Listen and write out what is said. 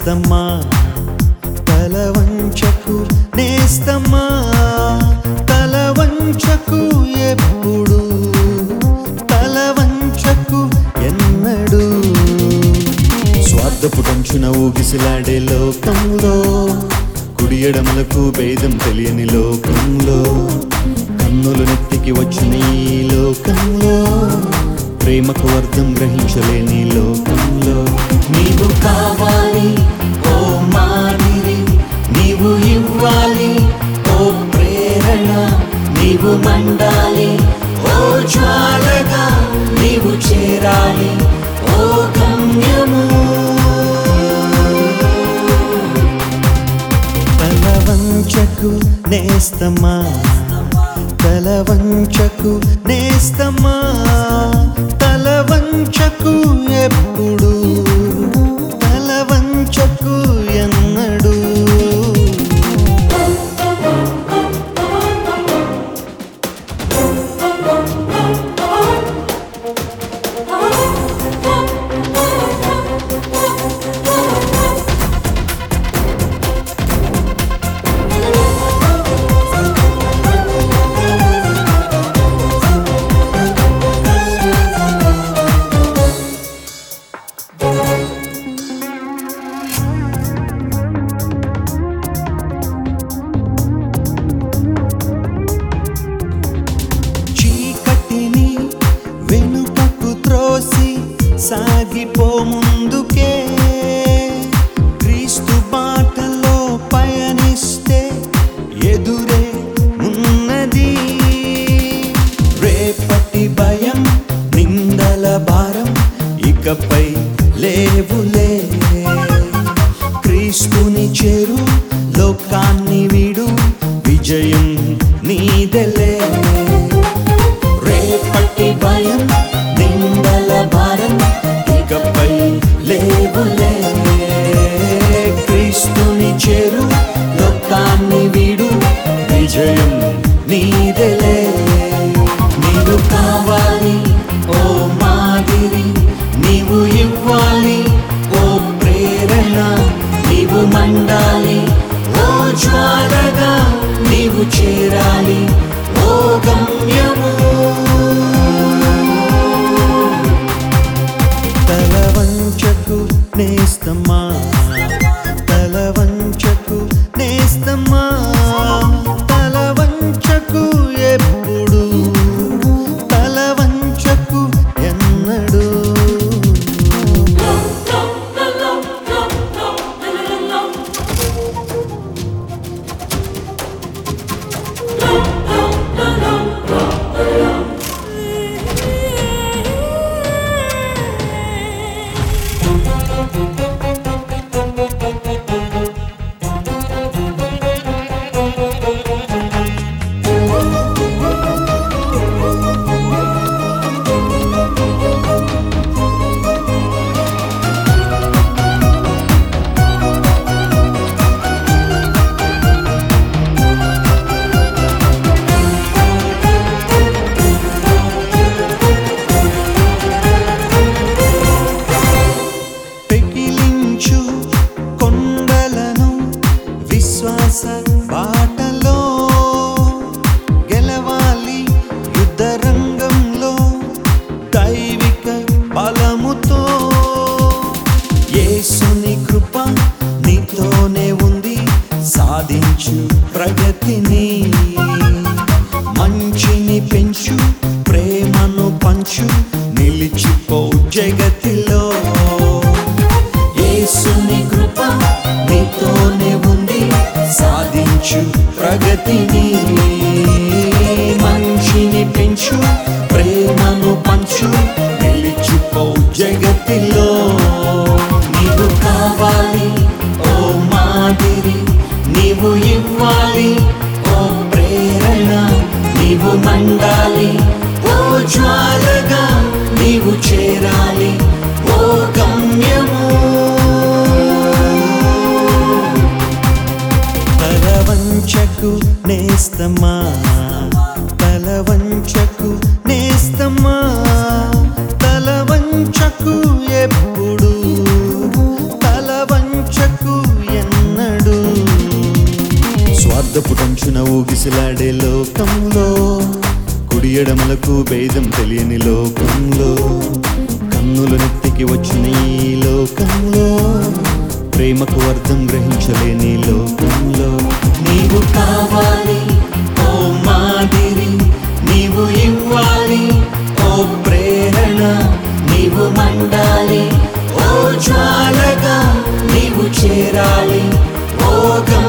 నేస్తమ్మా తల వంచకు నేస్తమ్మా తల వంచకు ఎప్పుడు తల వంచకు ఎన్నడు స్వార్థపు టంచున ఊగిసిలాడే లోకంలో కుడి ఎడమలకు భేదం తెలియని లోకంలో కన్నులు నెత్తికి వచ్చిన ఈ లోకంలో ప్రేమకు అర్థం గ్రహించలేని లోకంలో నీవు కావాలి ఓ మాదిరి నీవు ఇవ్వాలి ఓ ప్రేరణ నీవు మండాలి ఓ జ్వాలగా నీవు చేరాలి ఓ గమ్యము తల వంచకు నేస్తమా తల వంచకు నేస్తమా తల వంచకు ఎప్పుడు తల వంచకు ఎన్నడు చీకటిని వెనుకకు త్రోసి సాగిపో ముందుకే క్రీస్తు బాటలో పయనిస్తే ఎదురే ఉన్నది రేపటి భయం నిందల భారం ఇకపై లేవులే క్రీస్తుని చేరు లోకాన్ని వీడు విజయం నీదెలే రేపటి భయం నిందల భారం ఇకపై లేవులే క్రీస్తుని చేరు లోకాన్ని వీడు విజయం నీదెలే నీవు కావాలి ఓ మాదిరి నీవు ఇవ్వాలి ఓ ప్రేరణ నీవు మండాలి ఓ జ్వాలగా నీవు చేరాలి ఓ గమ్యము తల వంచకు నేస్తమా తల వంచకు నేస్తమా తల వంచకు ఎప్పుడు తల వంచకు ఎన్నడు పెకిలించు కొండలను విశ్వాస బాటలో గెలవాలి యుద్ధ రంగంలో దైవిక బలముతో యేసుని కృప నీతోనే ఉంది సాధించు ప్రగతిని మంచిని పెంచు ప్రేమను పంచు నిలిచిపో జగతిలో యేసుని కృప నీతోనే ఉంది సాధించు ప్రగతిని మంచిని పెంచు ప్రేమను పంచు నిలిచిపో జగతిలో నీవు కావాలి ఓ మాదిరి నీవు ఇవ్వాలి ఓ ప్రేరణ నీవు మండాలి ఓ జ్వాలగా నీవు చేరాలి ఓ గమ్యము తల వంచకు నేస్తమా తల వంచకు నేస్తమా తల వంచకు ఎప్పుడు తల వంచకు ఉరుసున ఊగిసలాడే లోకంలో కుడి ఎడమలకు భేదం తెలియని లోకంలో కన్నుల నెత్తికి వచ్చిన ఈ లోకంలో ప్రేమకు అర్థం గ్రహించలేని లోకంలో నీవు కావాలి ఓ మాదిరి నీవు ఇవ్వాలి ఓ ప్రేరణ నీవు మండాలి ఓ జ్వాలగా నీవు చేరాలి ఓ గమ